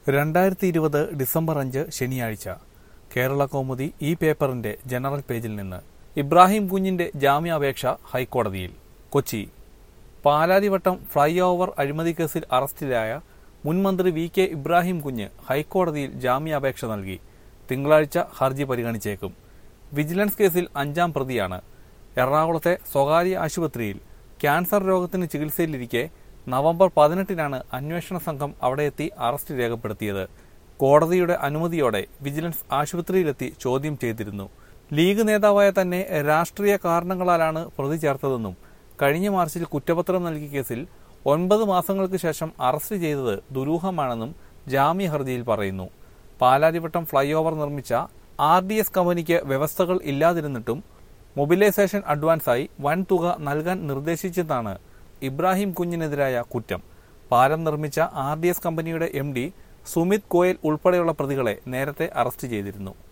രണ്ടായിരത്തി ഇരുപത് ഡിസംബർ അഞ്ച് ശനിയാഴ്ച കേരള കൗമുദി ഈ പേപ്പറിന്റെ ജനറൽ പേജിൽ നിന്ന് ഇബ്രാഹിം കുഞ്ഞിന്റെ ജാമ്യാപേക്ഷ ഹൈക്കോടതിയിൽ കൊച്ചി പാലാരിവട്ടം ഫ്ളൈ ഓവർ അഴിമതി കേസിൽ അറസ്റ്റിലായ മുൻ മന്ത്രി വി കെ ഇബ്രാഹിം കുഞ്ഞ് ഹൈക്കോടതിയിൽ ജാമ്യാപേക്ഷ നൽകി തിങ്കളാഴ്ച ഹർജി പരിഗണിച്ചേക്കും വിജിലൻസ് കേസിൽ അഞ്ചാം പ്രതിയാണ് എറണാകുളത്തെ സ്വകാര്യ ആശുപത്രിയിൽ ക്യാൻസർ രോഗത്തിന് ചികിത്സയിലിരിക്കെ നവംബർ പതിനെട്ടിനാണ് അന്വേഷണ സംഘം അവിടെയെത്തി അറസ്റ്റ് രേഖപ്പെടുത്തിയത് കോടതിയുടെ അനുമതിയോടെ വിജിലൻസ് ആശുപത്രിയിലെത്തി ചോദ്യം ചെയ്തിരുന്നു ലീഗ് നേതാവായ തന്നെ രാഷ്ട്രീയ കാരണങ്ങളാലാണ് പ്രതി ചേർത്തതെന്നും കഴിഞ്ഞ മാർച്ചിൽ കുറ്റപത്രം നൽകിയ കേസിൽ ഒൻപത് മാസങ്ങൾക്ക് ശേഷം അറസ്റ്റ് ചെയ്തത് ദുരൂഹമാണെന്നും ജാമ്യ ഹർജിയിൽ പറയുന്നു പാലാരിവട്ടം ഫ്ളൈ ഓവർ നിർമ്മിച്ച ആർ ഡി എസ് കമ്പനിക്ക് വ്യവസ്ഥകൾ ഇല്ലാതിരുന്നിട്ടും മൊബിലൈസേഷൻ അഡ്വാൻസായി വൻ തുക നൽകാൻ നിർദ്ദേശിച്ചതാണ് ഇബ്രാഹിം കുഞ്ഞിനെതിരായ കുറ്റം പാലം നിർമ്മിച്ച ആർ ഡി എസ് കമ്പനിയുടെ എം ഡി സുമിത് ഗോയൽ ഉൾപ്പെടെയുള്ള പ്രതികളെ നേരത്തെ അറസ്റ്റ് ചെയ്തിരുന്നു